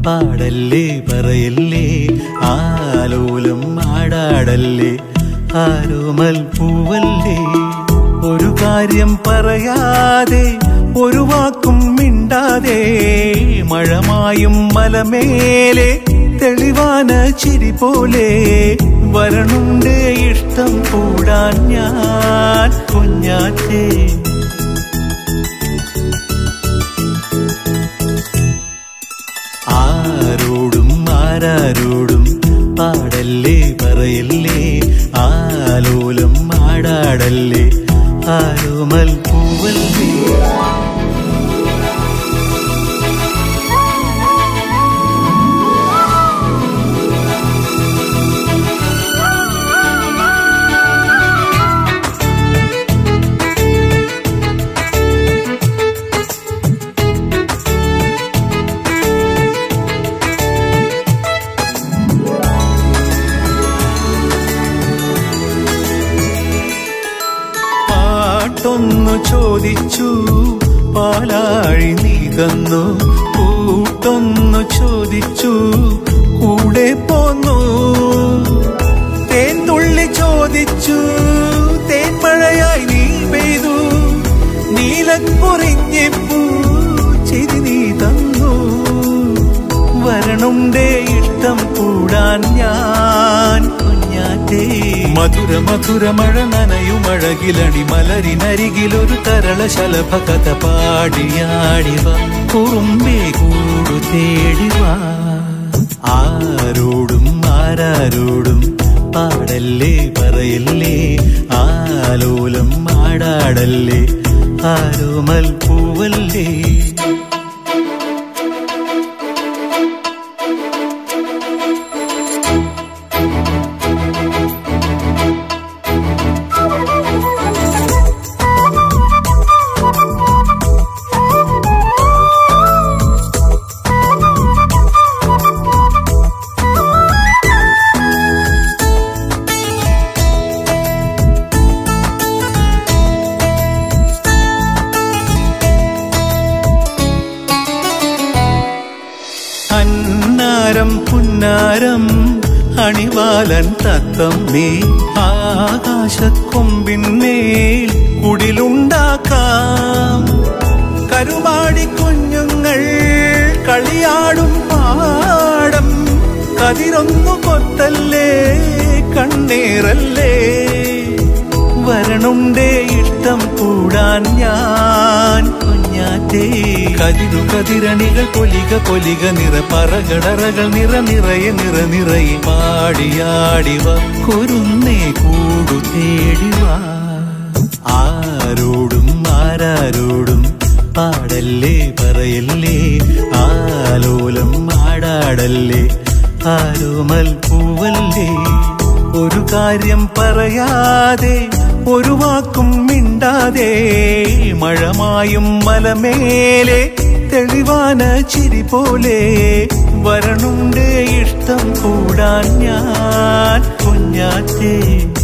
പാടല്ലേ പറയല്ലേ ആലോലം ആടാടല്ലേ ആരോമൽ പൂവല്ലേ ഒരു കാര്യം പറയാതെ ഒരു വാക്കും മിണ്ടാതെ മഴമായും മലമേലെ തെളിവാന ചിരി പോലെ വരണുണ്ട് ഇഷ്ടം കൂടാൻ ഞാൻ കുഞ്ഞാറ്റേ ആരോടും ആരാരോടും പാടല്ലേ പറയല്ലേ ആലോലം ആടാടല്ലേ ആരോമൽ പൂവല്ലേ പാട്ടൊന്നു ചോദിച്ചു പാലാഴി നീ തന്നു കൂട്ടൊന്നു ചോദിച്ചു കൂടെ പോന്നു തേൻ തുള്ളി ചോദിച്ചു തേൻ മഴയായി നീ പെയ്തു നീലക്കുറിഞ്ഞപ്പൂ ചിരി നീ തന്നു വരണുണ്ടേ ഇഷ്ടം കൂടാൻ ഞാൻ കുഞ്ഞാറ്റേ മധുര മധുര മഴ നനയുമഴകിലടി മലരിനരികിലൊരു തരള ശലഭ കഥ പാടിയാടിവ കുറുമ്പേ കൂടു തേടിവ ആരോടും ആരാരോടും പാടല്ലേ പറയല്ലേ ആലോലം ആടാടല്ലേ ആരോമൽ പൂവല്ലേ അന്നാരം പുന്നാരം അണിവാലൻ തത്തമ്മേ ആകാശക്കൊമ്പിന്മേൽ കുടിലുണ്ടാക്കാം കരുമാടി കുഞ്ഞുങ്ങൾ കളിയാടും പാടം കതിരൊന്നു കൊത്തല്ലേ കണ്ണേറല്ലേ വരണുണ്ടേ ഇഷ്ടം കൂടാൻ ഞാൻ കുഞ്ഞാറ്റേ കതിരു കതിരണികൾ പൊലിക പൊലിക നിറ പറകടറകൾ നിറ നിറയെ നിറ നിറയെ പാടിയാടിവ കുരുന്നേ കൂടു തേടിവ ആരോടും ആരാരോടും പാടല്ലേ പറയല്ലേ ആലോലം ആടാടല്ലേ ആരോമൽ പൂവല്ലേ ഒരു കാര്യം പറയാതെ ഒരു വാക്കും മിണ്ടാതെ മഴമായും മലമേലെ തെളിവാന ചിരി പോലെ വരണുണ്ട് ഇഷ്ടം കൂടാൻ ഞാൻ കുഞ്ഞാറ്റേ